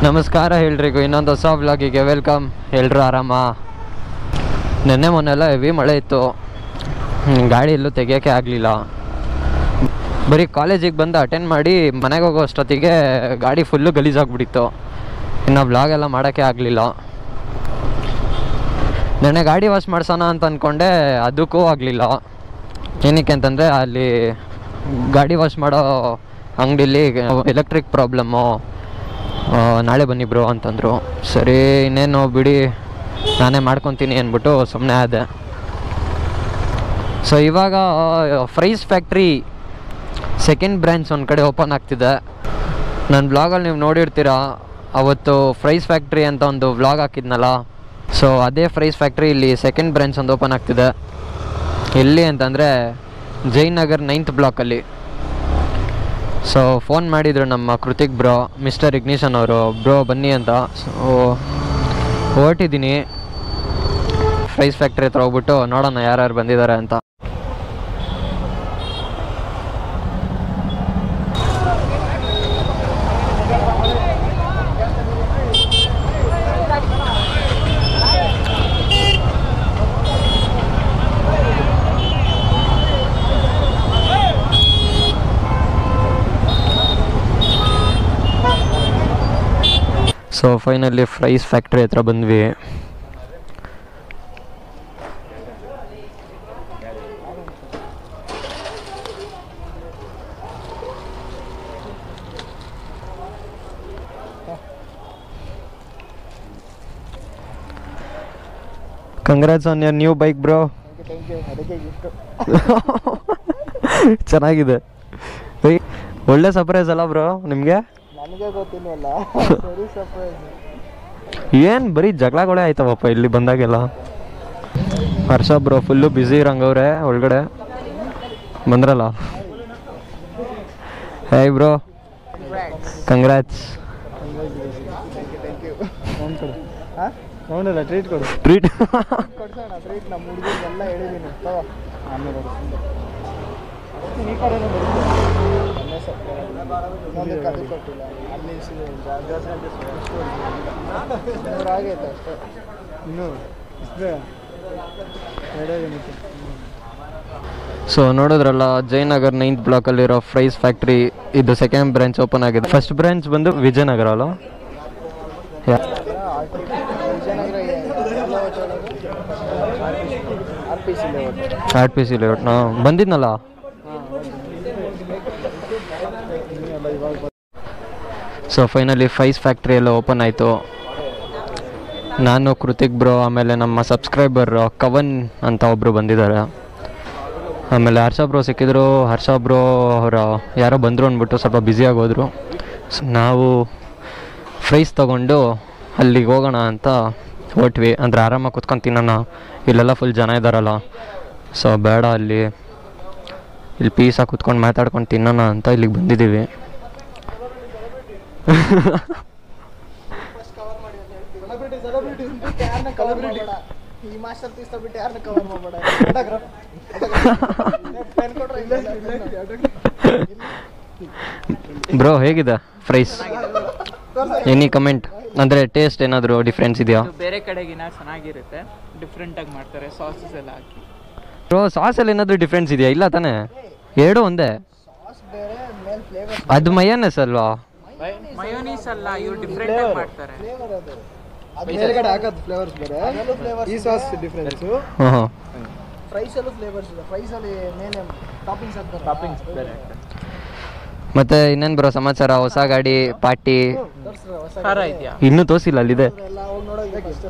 ನಮಸ್ಕಾರ ಎಲ್ರಿಗೂ ಇನ್ನೊಂದು ಹೊಸ ವ್ಲಾಗಿಗೆ ವೆಲ್ಕಮ್ ಎಲ್ರು ಆರಾಮ ನೆನ್ನೆ ಮೊನ್ನೆಲ್ಲ ಹೆವಿ ಮಳೆ ಇತ್ತು ಹ್ಮ್, ಗಾಡಿ ಎಲ್ಲೂ ತೆಗಿಯೋಕ್ಕೆ ಆಗಲಿಲ್ಲ ಬರೀ ಕಾಲೇಜಿಗೆ ಬಂದು ಅಟೆಂಡ್ ಮಾಡಿ ಮನೆಗೆ ಹೋಗೋ ಅಷ್ಟೊತ್ತಿಗೆ ಗಾಡಿ ಫುಲ್ಲು ಗಲೀಜಾಗ್ಬಿಟ್ಟಿತ್ತು ಇನ್ನು ವ್ಲಾಗ್ ಎಲ್ಲ ಮಾಡೋಕ್ಕೆ ಆಗಲಿಲ್ಲ ನೆನ್ನೆ ಗಾಡಿ ವಾಶ್ ಮಾಡ್ಸೋಣ ಅಂತ ಅಂದ್ಕೊಂಡೆ ಅದಕ್ಕೂ ಆಗಲಿಲ್ಲ ಏನಕ್ಕೆ ಅಂತಂದರೆ ಅಲ್ಲಿ ಗಾಡಿ ವಾಶ್ ಮಾಡೋ ಅಂಗಡಿಲಿ ಎಲೆಕ್ಟ್ರಿಕ್ ಪ್ರಾಬ್ಲಮ್ಮು ನಾಳೆ ಬನ್ನಿ ಬ್ರೋ ಅಂತಂದರು ಸರಿ ಇನ್ನೇನು ಬಿಡಿ ನಾನೇ ಮಾಡ್ಕೊತೀನಿ ಅಂದ್ಬಿಟ್ಟು ಸುಮ್ಮನೆ ಆದೆ ಸೊ ಇವಾಗ ಫ್ರೈಸ್ ಫ್ಯಾಕ್ಟ್ರಿ ಸೆಕೆಂಡ್ ಬ್ರ್ಯಾಂಚ್ ಒಂದು ಕಡೆ ಓಪನ್ ಆಗ್ತಿದೆ ನನ್ನ ಬ್ಲಾಗಲ್ಲಿ ನೀವು ನೋಡಿರ್ತೀರ ಅವತ್ತು ಫ್ರೈಸ್ ಫ್ಯಾಕ್ಟ್ರಿ ಅಂತ ಒಂದು ವ್ಲಾಗ್ ಹಾಕಿದ್ನಲ್ಲ ಸೊ ಅದೇ ಫ್ರೈಸ್ ಫ್ಯಾಕ್ಟ್ರಿ ಇಲ್ಲಿ ಸೆಕೆಂಡ್ ಬ್ರಾಂಚ್ ಒಂದು ಓಪನ್ ಆಗ್ತಿದೆ ಎಲ್ಲಿ ಅಂತಂದರೆ ಜಯನಗರ್ ನೈನ್ತ್ ಬ್ಲಾಕಲ್ಲಿ ಸೊ ಫೋನ್ ಮಾಡಿದರು ನಮ್ಮ ಕೃತಿಕ್ ಬ್ರೋ ಮಿಸ್ಟರ್ ಇಗ್ನಿಷನ್ ಅವರು ಬ್ರೋ ಬನ್ನಿ ಅಂತ ಸೊ ಹೊರಟಿದ್ದೀನಿ ಫ್ರೈಸ್ ಫ್ಯಾಕ್ಟ್ರಿ ಹತ್ರ ಹೋಗ್ಬಿಟ್ಟು ನೋಡೋಣ ಯಾರ್ಯಾರು ಬಂದಿದ್ದಾರೆ ಅಂತ ಸೊ ಫೈನಲಿ ಫ್ರೈಸ್ ಫ್ಯಾಕ್ಟ್ರಿ ಹತ್ರ ಬಂದ್ವಿ congrats on your new bike bro ಚೆನ್ನಾಗಿದೆ ಏಯ್, ಒಳ್ಳೆ ಸರ್ಪ್ರೈಸ್ ಅಲ್ಲ ಬ್ರೋ ನಿಮಗೆ ನನಗೆ ಗೊತ್ತಿಲ್ವಲ್ಲ ಸರಿ ಸರ್ಪ್ರೈಸ್ ಏನು ಬರೀ ಜಗಳಗಳೇ ಆಯ್ತವಪ್ಪ ಇಲ್ಲಿ ಬಂದಾಗೆಲ್ಲ ಹರ್ಷ ಬ್ರೋ ಫುಲ್ಲು ಬ್ಯುಸಿ ಇರಂಗವ್ರೆ ಒಳಗಡೆ ಬಂದ್ರಲ್ಲ ಹೇಯ್ ಬ್ರೋ ಕಂಗ್ರಾಟ್ಸ್ ಫೋನ್ ಕೊಡು ಹಾಂ ನೋಡಲ್ಲ ಟ್ರೀಟ್ ಕೊಡು ಟ್ರೀಟ್ ಕೊಡ್ಸೋಣ ಟ್ರೀಟ್ ನಮ್ಮ ಹುಡುಗರಿಗೆಲ್ಲ ಹೇಳಿದ್ದೀನಿ ತಗೋ ಆಮೇಲೆ ಕೊಡು. ಈ ಕಡೆನೂ ಬರುತ್ತೆ ಮೊನ್ನೆ ಸ್ವಲ್ಪ ಇನ್ನೊಂದು ಕತೆ ಕೊಟ್ಟಿಲ್ಲ ಅಲ್ಲಿ ನೂರು ಆಗೈತೆ ಅಷ್ಟೇ ಇನ್ನೂ ಇಷ್ಟೇ ಎರಡೇ ದಿನಕ್ಕೆ ಸೊ ನೋಡಿದ್ರಲ್ಲ ಜಯನಗರ್ ನೈನ್ತ್ ಬ್ಲಾಕಲ್ಲಿರೋ ಫ್ರೈಸ್ ಫ್ಯಾಕ್ಟ್ರಿ ಇದು ಸೆಕೆಂಡ್ ಬ್ರಾಂಚ್ ಓಪನ್ ಆಗಿದೆ ಫಸ್ಟ್ ಬ್ರಾಂಚ್ ಬಂದು ವಿಜಯನಗರ ಅಲ್ಲ ಯಾ- Vijayanagar R P C layout R P C layout ನಾ ಬಂದಿದ್ನಲ್ಲ ಎಲ್ಲ ಇವಾಗ ಸೊ ಫೈನಲಿ ಫೈಸ್ ಫ್ಯಾಕ್ಟ್ರಿ ಎಲ್ಲ ಓಪನ್ ಆಯಿತು ನಾನು ಕೃತಿಕ್ ಬ್ರೋ ಆಮೇಲೆ ನಮ್ಮ ಸಬ್ಸ್ಕ್ರೈಬರ್ ಕವನ್ ಅಂತ ಒಬ್ಬರು ಬಂದಿದ್ದಾರೆ ಆಮೇಲೆ ಹರ್ಷ ಬ್ರೋ ಸಿಕ್ಕಿದ್ರು ಹರ್ಷ ಬ್ರೋ ಅವರ ಯಾರೋ ಬಂದರು ಅಂದ್ಬಿಟ್ಟು ಸ್ವಲ್ಪ ಬ್ಯುಸಿಯಾಗಿ ಹೋದರು ಸೊ ನಾವು ಫ್ರೈಸ್ ತೊಗೊಂಡು ಅಲ್ಲಿಗೆ ಹೋಗೋಣ ಅಂತ ಹೊಟ್ವಿ ಅಂದರೆ ಆರಾಮಾಗಿ ಕುತ್ಕೊಂಡು ತಿನ್ನೋಣ ಇಲ್ಲೆಲ್ಲ ಫುಲ್ ಜನ ಇದ್ದಾರಲ್ಲ ಸೊ ಬೇಡ ಅಲ್ಲಿ ಇಲ್ಲಿ ಪೀಸಾಗಿ ಕುತ್ಕೊಂಡು ಮಾತಾಡ್ಕೊಂಡು ತಿನ್ನೋಣ ಅಂತ ಇಲ್ಲಿಗೆ ಬಂದಿದ್ದೀವಿ ಸೆಲೆಬ್ರಿಟಿ ಸೆಲೆಬ್ರಿಟಿ ಯಾರನ್ನ ಕವರ್ ಮಾಡಬೇಡ ಈ ಮಾಸ್ಟರ್ ಪೀಸ್ ಬಿಟ್ಟು ಯಾರನ್ನ ಕವರ್ ಮಾಡಬೇಡ ಪೆನ್ ಕೊಟ್ರೆ ಇಲ್ಲ ಬ್ರೋ ಹೇಗಿದೆ ಫ್ರೈಸ್ ಎನಿ ಕಮೆಂಟ್ ಅಂದರೆ ಟೇಸ್ಟ್ ಏನಾದರೂ ಡಿಫ್ರೆನ್ಸ್ ಇದೆಯಾ ಇದು ಬೇರೆ ಕಡೆಗಿನ ಚೆನ್ನಾಗಿರುತ್ತೆ ಡಿಫ್ರೆಂಟ್ ಆಗಿ ಮಾಡ್ತಾರೆ ಸಾಸಸ್ ಎಲ್ಲ ಹಾಕಿ ಬ್ರೋ ಸಾಸಲ್ಲಿ ಏನಾದರೂ ಡಿಫ್ರೆನ್ಸ್ ಇದೆಯಾ ಇಲ್ಲ ತಾನೇ ಎರಡು ಒಂದೇ ಸಾಸ್ ಬೇರೆ ಮೇಲ್ ಫ್ಲೇವರ್ ಅದು ಮಯೋನೆಸ್ ಅಲ್ವಾ ಮಯೋನೀಸ್ ಅಲ್ಲ ಇವ್ರು ಡಿಫ್ರೆಂಟ್ ಆಗಿ ಮಾಡ್ತಾರೆ ಫ್ಲೇವರ್ ಅದು ಅದು ಮೇಲ್ಗಡೆ ಹಾಕೋದು ಫ್ಲೇವರ್ಸ್ ಬೇರೆ ಈ ಸಾಸ್ ಡಿಫ್ರೆನ್ಸ್ ಹಾಂ ಹಾಂ ಫ್ರೈಸ್ ಅಲ್ಲೂ ಫ್ಲೇವರ್ಸ್ ಇದೆ ಫ್ರೈಸ್ ಅಲ್ಲಿ ಮೇಲೆ ಟಾಪಿಂಗ್ಸ್ ಹಾಕ್ತಾರೆ ಟಾಪಿಂಗ್ಸ್ ಬೇರೆ ಮತ್ತೆ ಇನ್ನೇನು ಬ್ರೋ ಸಮಾಚಾರ ಹೊಸ ಗಾಡಿ ಪಾರ್ಟಿ ತೋರ್ಸ್ರ ಹೊಸ ಖಾರ ಇದೆಯಾ ಇನ್ನೂ ತೋರಿಸಿಲ್ಲ ಅಲ್ಲಿದೆ ಎಲ್ಲ ಹೋಗಿ ನೋಡೋದು ಫಸ್ಟ್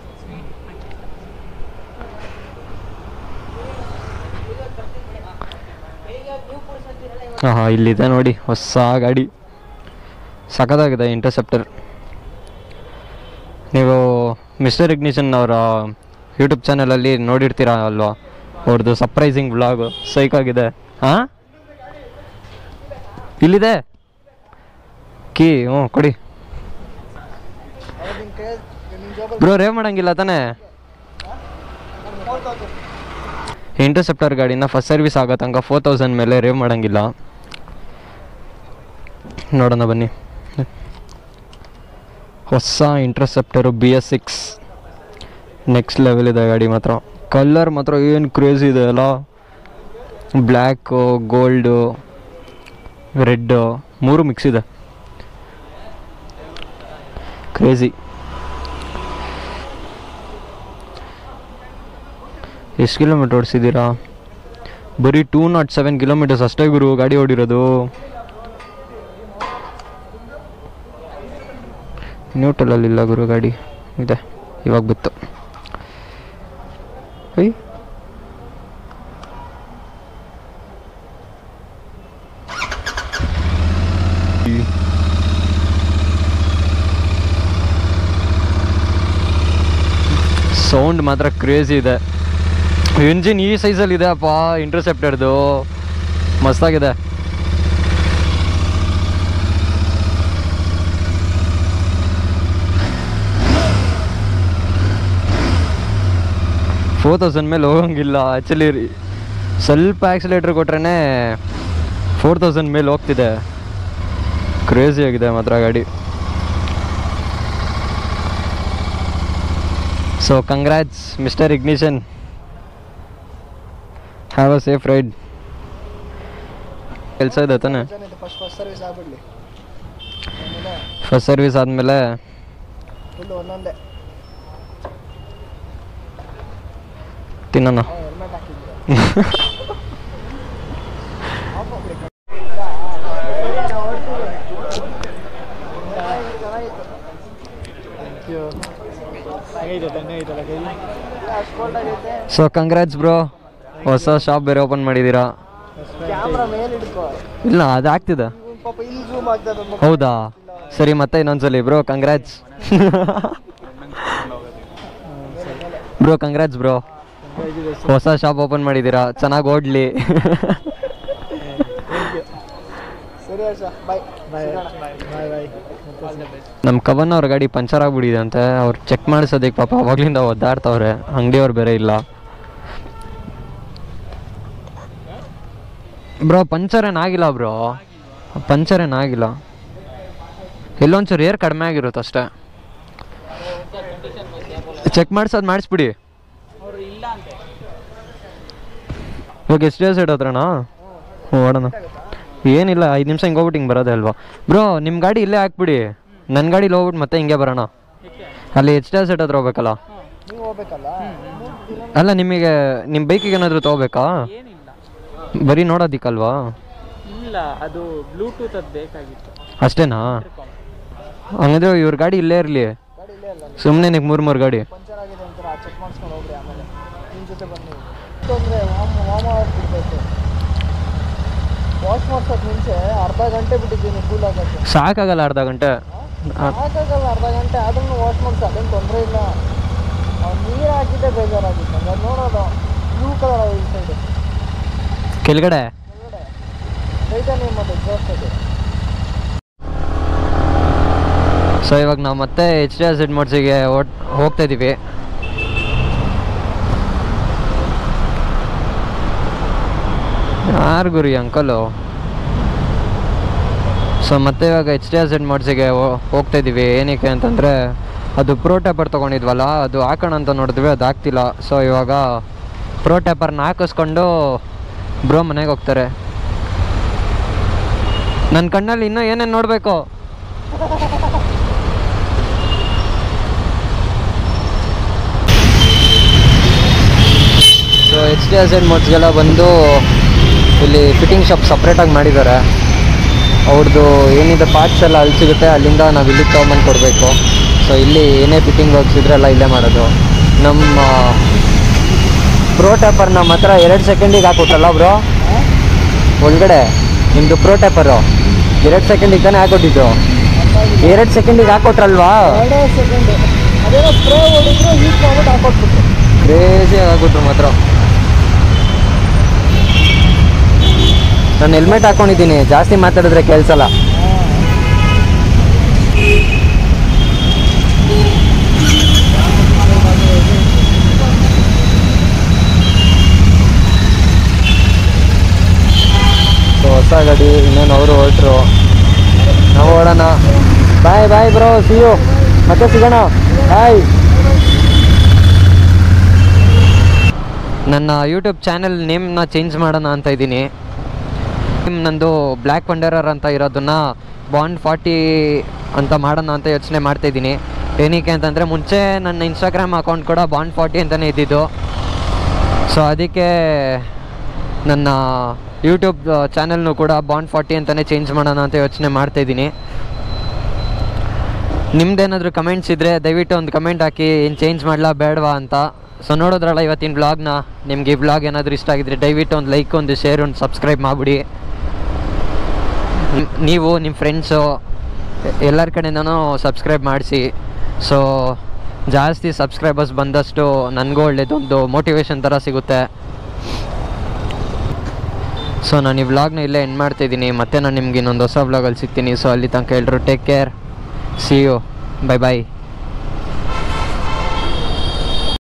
ಹಾಂ ಹಾಂ ಇಲ್ಲಿದೆ ನೋಡಿ ಹೊಸ ಗಾಡಿ ಸಖತ್ತಾಗಿದೆ ಇಂಟರ್ಸೆಪ್ಟರ್ ನೀವು ಮಿಸ್ಟರ್ ಇಗ್ನಿಷನ್ ಅವರ ಯೂಟ್ಯೂಬ್ ಚಾನಲಲ್ಲಿ ನೋಡಿರ್ತೀರ ಅಲ್ವಾ ಅವ್ರದ್ದು ಸರ್ಪ್ರೈಸಿಂಗ್ ವ್ಲಾಗ್ ಸೈಕ್ ಆಗಿದೆ ಹಾಂ ಇಲ್ಲಿದೆ ಕೀ ಹ್ಞೂ ಕೊಡಿ ನಿನ್ ಕೈ ನಿನ್ ಜೋಬಲ್ಲಿ ಬ್ರೋ ರೇವ್ ಮಾಡಂಗಿಲ್ಲ ತಾನೇ ಇಂಟರ್ಸೆಪ್ಟರ್ ಗಾಡಿನ ಫಸ್ಟ್ ಸರ್ವಿಸ್ ಆಗೋ ತನಕ ಫೋರ್ ತೌಸಂಡ್ ಮೇಲೆ ರೇವ್ ಮಾಡಂಗಿಲ್ಲ ನೋಡೋಣ ಬನ್ನಿ ಹೊಸ interceptor B S six next level ಇದೆ ಗಾಡಿ ಮಾತ್ರ ಕಲರ್ ಮಾತ್ರ ಏನು ಕ್ರೇಜ್ ಇದೆ ಅಲ್ಲ ಬ್ಲ್ಯಾಕು ಗೋಲ್ಡು ರೆಡ್ಡು ಮೂರು ಮಿಕ್ಸ್ ಇದೆ ಕ್ರೇಜಿ ಎಷ್ಟು ಕಿಲೋಮೀಟ್ರ್ ಓಡಿಸಿದ್ದೀರಾ ಬರೀ ಟೂ ನಾಟ್ ಸೆವೆನ್ ಕಿಲೋಮೀಟರ್ಸ್ ಅಷ್ಟೇ ಗುರು ಗಾಡಿ ಓಡಿರೋದು ನ್ಯೂಟ್ರಲಲ್ಲಿಲ್ಲ ಗುರು ಗಾಡಿ ಇದೆ ಇವಾಗ ಬಿತ್ತು ಐ ಸೌಂಡ್ ಮಾತ್ರ ಕ್ರೇಜಿ ಇದೆ ಇಂಜಿನ್ ಈ ಸೈಜಲ್ಲಿ ಇದೆ ಅಪ್ಪ ಇಂಟರ್ಸೆಪ್ಟರ್ದು ಮಸ್ತಾಗಿದೆ ಫೋರ್ ತೌಸಂಡ್ ಮೇಲೆ ಹೋಗಂಗಿಲ್ಲ ಆ್ಯಕ್ಚುಲಿ ಸ್ವಲ್ಪ ಆಕ್ಸಿಲೇಟ್ರ್ ಕೊಟ್ರೇ ಫೋರ್ ತೌಸಂಡ್ ಮೇಲೆ ಹೋಗ್ತಿದೆ ಕ್ರೇಜಿ ಆಗಿದೆ ಮಾತ್ರ ಗಾಡಿ so congrats mister ignition have a safe ride ಕೆಲಸ ಇದೆ ತಾನೆ ಫಸ್ಟ್ ಫಸ್ಟ್ ಸರ್ವಿಸ್ ಆಗ್ಬಿಡ್ಲಿ ಆಮೇಲೆ ಫಸ್ಟ್ ಸರ್ವಿಸ್ ಆದಮೇಲೆ ಫುಲ್ ಒಂದೊಂದೇ ತಿನ್ನೋಣ ಹೆಲ್ಮೆಟ್ ಹಾಕಿದ್ರೆ ಸೊ ಕಂಗ್ರ್ಯಾಟ್ಸ್ ಬ್ರೋ ಹೊಸ ಶಾಪ್ ಬೇರೆ ಓಪನ್ ಮಾಡಿದ್ದೀರಾ ಕ್ಯಾಮ್ರಾ ಮೇಲೆ ಹಿಡ್ಕೋ ಇಲ್ಲ ಅದು ಆಗ್ತಿದೆ ಇವ್ನ್ ಪಾಪ ಇಲ್ಲಿ ಜೂಮ್ ಆಗ್ತದೆ ಮುಖ. ಹೌದಾ ಸರಿ ಮತ್ತೆ ಇನ್ನೊಂದ್ಸಲಿ bro congrats bro congrats bro ಹೊಸ ಶಾಪ್ ಓಪನ್ ಮಾಡಿದ್ದೀರಾ ಚೆನ್ನಾಗಿ ಓಡ್ಲಿ ಸರಿ ಹರ್ಷ ಬಾಯ್ ಬಾಯ್ ಬಾಯ್ ಬಾಯ್ ನಮ್ಮ ಕವನ್ ಅವ್ರ ಗಾಡಿ ಪಂಚರ್ ಆಗ್ಬಿಟ್ಟಿದೆ ಅಂತೆ ಅವ್ರು ಚೆಕ್ ಮಾಡಿಸೋದಕ್ಕೆ ಪಾಪ ಅವಾಗ್ಲಿಂದ ಒದ್ದಾಡ್ತವ್ರೆ ಅಂಗಡಿಯವ್ರು ಬೇರೆ ಇಲ್ಲ ಬ್ರೋ ಪಂಚರ್ ಏನಾಗಿಲ್ಲ ಬ್ರೋ ಪಂಚರ್ ಏನಾಗಿಲ್ಲ ಎಲ್ಲೊಂಚೂರು ಏರ್ ಕಡಿಮೆ ಆಗಿರುತ್ತೆ ಅಷ್ಟೇ ಚೆಕ್ ಮಾಡಿಸೋದು ಮಾಡಿಸ್ಬಿಡಿ ಅವರು ಇಲ್ಲ ಅಂತೆ ಇವಾಗ ಎಷ್ಟು ಡೇಸ್ ಇಡೋದ್ರಣ ಓಡೋಣ ಏನಿಲ್ಲ ಐದು ನಿಮಿಷ ಹಿಂಗೆ ಹೋಗ್ಬಿಟ್ಟು ಹಿಂಗೆ ಬರೋದೇ ಅಲ್ವಾ ಬ್ರೋ ನಿಮ್ಮ ಗಾಡಿ ಇಲ್ಲೇ ಹಾಕ್ಬಿಡಿ ನನ್ನ ಗಾಡೀಲಿ ಹೋಗ್ಬಿಟ್ಟು ಮತ್ತೆ ಹಿಂಗೆ ಬರೋಣ ಅಲ್ಲಿ ಎಚ್ ಡಿ ಎಸ್ ಹತ್ರ ಹೋಗ್ಬೇಕಲ್ಲ ನೀವು ಹೋಗ್ಬೇಕಲ್ಲ ಅಲ್ಲ ನಿಮಗೆ ನಿಮ್ಮ ಬೈಕಿಗೆ ಏನಾದರೂ ತೊಗೋಬೇಕಾ ಏನಿಲ್ಲ ಬರೀ ನೋಡೋದಿಕ್ಕಲ್ವಾ ಇಲ್ಲ ಅದು ಬ್ಲೂಟೂತ್ ಅದು ಬೇಕಾಗಿತ್ತು ಅಷ್ಟೇನಾ ಹಂಗಂದ್ರೆ ಇವ್ರ ಗಾಡಿ ಇಲ್ಲೇ ಇರಲಿ ಗಾಡಿ ಇಲ್ಲೇ ಅಲ್ಲ ಸುಮ್ಮನೆ ನಿಮ್ಗೆ ಮೂರು ಮೂರು ಗಾಡಿ ಪಂಚರ್ ಆಗಿದೆ ಅಂತಾರೆ ಚೆಕ್ ಮಾಡಿಸ್ಕೊಂಡು ಹೋಗ್ರಿ ಆಮೇಲೆ ನಿಮ್ಮ ಜೊತೆ ಬನ್ನಿ ತೊಂದರೆ ವಾಮ ವಾಮ ಆಗ್ಬಿಡ್ಬೇಕು ವಾಶ್ ಮಾಡ್ಸೋಕೆ ಮುಂಚೆ ಅರ್ಧ ಗಂಟೆ ಬಿಟ್ಟಿದ್ದೀನಿ ಕೂಲ್ ಆಗೋಕ್ಕೆ ಸಾಕಾಗಲ್ಲ ಅರ್ಧ ಗಂಟೆ ಆ, ಸಾಕಾಗಲ್ಲ ಅರ್ಧ ಗಂಟೆ ಅದನ್ನು ವಾಶ್ ಮಾಡ್ಸಿ ಅದೇನು ತೊಂದರೆ ಇಲ್ಲ ಅವ್ನು ನೀರು ಹಾಕಿದ್ದೆ ಬೇಜಾರಾಗಿತ್ತು ಹಂಗೆ ನೋಡೋದು ಬ್ಲೂ ಕಲರ್ ಈ ಸೈಡು ಕೆಳಗಡೆ ಕೆಳಗಡೆ ಟೈಟಾನಿಯಮ್ ಅದು ಎಕ್ಸಾಸ್ಟ್ ಅದು ಸೊ ಇವಾಗ ನಾವು ಮತ್ತೆ ಎಚ್ ಡಿ ಎಸ್ ಎಡ್ ಮೋಡ್ಸಿಗೆ ಓಟ್ ಹೋಗ್ತಾ ಇದ್ದೀವಿ ಯಾರು ಗುರಿ ಅಂಕಲು ಸೊ ಮತ್ತೆ ಇವಾಗ ಎಚ್ ಡಿ ಎಸ್ ಎಡ್ ಮೋಡ್ಸಿಗೆ ಹೋಗ್ತಾ ಇದ್ದೀವಿ ಏನಕ್ಕೆ ಅಂತಂದರೆ ಅದು ಪ್ರೋ ಟ್ಯಾಪರ್ ತೊಗೊಂಡಿದ್ವಲ್ಲ ಅದು ಹಾಕೋಣ ಅಂತ ನೋಡಿದ್ವಿ ಅದು ಆಗ್ತಿಲ್ಲ ಸೊ ಇವಾಗ ಪ್ರೋ ಟ್ಯಾಪರ್ನ ಹಾಕಿಸ್ಕೊಂಡು ಬ್ರೋ ಮನೆಗೆ ಹೋಗ್ತಾರೆ ನನ್ನ ಕಣ್ಣಲ್ಲಿ ಇನ್ನೂ ಏನೇನು ನೋಡಬೇಕು ಸೊ ಎಚ್ ಡಿ ಎಸ್ ಎಡ್ ಮೋಡ್ಸ್ಗೆಲ್ಲ ಬಂದು ಇಲ್ಲಿ ಫಿಟ್ಟಿಂಗ್ ಶಾಪ್ ಸಪ್ರೇಟಾಗಿ ಮಾಡಿದ್ದಾರೆ ಅವ್ರದ್ದು ಏನಿದೆ ಪಾರ್ಟ್ಸ್ ಎಲ್ಲ ಅಲ್ಲಿ ಸಿಗುತ್ತೆ ಅಲ್ಲಿಂದ ನಾವು ಇಲ್ಲಿಗೆ ತೊಗೊಂಬಂದು ಕೊಡಬೇಕು ಸೊ ಇಲ್ಲಿ ಏನೇ ಫಿಟ್ಟಿಂಗ್ ವರ್ಕ್ಸ್ ಇದ್ರೆ ಎಲ್ಲ ಇಲ್ಲೇ ಮಾಡೋದು ನಮ್ಮ ಪ್ರೋ ಟ್ಯಾಪರ್ ನಮ್ಮ ಹತ್ರ ಎರಡು ಸೆಕೆಂಡಿಗೆ ಹಾಕೊಟ್ಟಲ್ಲ ಬ್ರೋ ಒಳಗಡೆ ನಿಮ್ಮದು ಪ್ರೋ ಟ್ಯಾಪರು ಎರಡು ಸೆಕೆಂಡಿಗೆ ತಾನೇ ಹಾಕೊಟ್ಟಿದ್ದು ಎರಡು ಸೆಕೆಂಡಿಗೆ ಹಾಕೊಟ್ರಲ್ವಾ ಎರಡೇ ಸೆಕೆಂಡ್ ಅದೇನೋ ಸ್ಪ್ರೇ ಹೊಡಿದ್ರು ಹೀಟ್ ಮಾಡ್ಬಿಟ್ಟು ಹಾಕೊಟ್ಬಿಟ್ರು ಕ್ರೇಜಿ ಆಗ್ಬಿಟ್ರು ಮಾತ್ರ ನಾನು ಹೆಲ್ಮೆಟ್ ಹಾಕೊಂಡಿದ್ದೀನಿ ಜಾಸ್ತಿ ಮಾತಾಡಿದ್ರೆ ಕೇಳಿಸಲ್ಲ ಸೊ ಹೊಸ ಗಾಡಿ ಇನ್ನೇನು ಅವರು ಹೊರಟ್ರು ನಾವು ಓಡೋಣ bye bye bro see you ಮತ್ತೆ ಸಿಗೋಣ ಹಾಯ್ ನನ್ನ ಯೂಟ್ಯೂಬ್ ಚಾನೆಲ್ ನೇಮ್ನ ಚೇಂಜ್ ಮಾಡೋಣ ಅಂತ ಇದ್ದೀನಿ ನಂದು ಬ್ಲ್ಯಾಕ್ ವಂಡರರ್ ಅಂತ ಇರೋದನ್ನ ಬಾಂಡ್ ಫಾರ್ಟಿ ಅಂತ ಮಾಡೋಣ ಅಂತ ಯೋಚನೆ ಮಾಡ್ತಾ ಇದ್ದೀನಿ ಏನಕ್ಕೆ ಅಂತಂದರೆ ಮುಂಚೆ ನನ್ನ ಇನ್ಸ್ಟಾಗ್ರಾಮ್ ಅಕೌಂಟ್ ಕೂಡ ಬಾಂಡ್ ಫಾರ್ಟಿ ಅಂತಲೇ ಇದ್ದಿದ್ದು ಸೊ ಅದಕ್ಕೆ ನನ್ನ ಯೂಟ್ಯೂಬ್ ಚಾನೆಲ್ನು ಕೂಡ ಬಾಂಡ್ ಫಾರ್ಟಿ ಅಂತಲೇ ಚೇಂಜ್ ಮಾಡೋಣ ಅಂತ ಯೋಚನೆ ಮಾಡ್ತಾ ಇದ್ದೀನಿ ನಿಮ್ದೇನಾದರೂ ಕಮೆಂಟ್ಸ್ ಇದ್ದರೆ ದಯವಿಟ್ಟು ಒಂದು ಕಮೆಂಟ್ ಹಾಕಿ ಏನು ಚೇಂಜ್ ಮಾಡಲಾ ಬೇಡವಾ ಅಂತ ಸೊ ನೋಡೋದ್ರಲ್ಲ ಇವತ್ತಿನ ಬ್ಲಾಗ್ನ ನಿಮ್ಗೆ ಈ ಬ್ಲಾಗ್ ಏನಾದರೂ ಇಷ್ಟ ಆಗಿದ್ರೆ ದಯವಿಟ್ಟು ಒಂದು ಲೈಕ್ ಒಂದು ಶೇರ್ ಒಂದು ಸಬ್ಸ್ಕ್ರೈಬ್ ಮಾಡಿಬಿಡಿ ನೀವು ನಿಮ್ಮ ಫ್ರೆಂಡ್ಸು ಎಲ್ಲರ ಕಡೆಯಿಂದನೂ ಸಬ್ಸ್ಕ್ರೈಬ್ ಮಾಡಿಸಿ ಸೊ ಜಾಸ್ತಿ ಸಬ್ಸ್ಕ್ರೈಬರ್ಸ್ ಬಂದಷ್ಟು ನನಗೂ ಒಳ್ಳೇದೊಂದು ಮೋಟಿವೇಶನ್ ಥರ ಸಿಗುತ್ತೆ ಸೊ ನಾನು ಈ ವ್ಲಾಗ್ನ ಇಲ್ಲೇ ಎಂಡ್ ಮಾಡ್ತಿದ್ದೀನಿ ಮತ್ತೆ ನಾನು ನಿಮ್ಗೆ ಇನ್ನೊಂದು ಹೊಸ ವ್ಲಾಗಲ್ಲಿ ಸಿಗ್ತೀನಿ ಸೊ ಅಲ್ಲಿ ತನಕ ಎಲ್ಲರೂ take care see you bye bye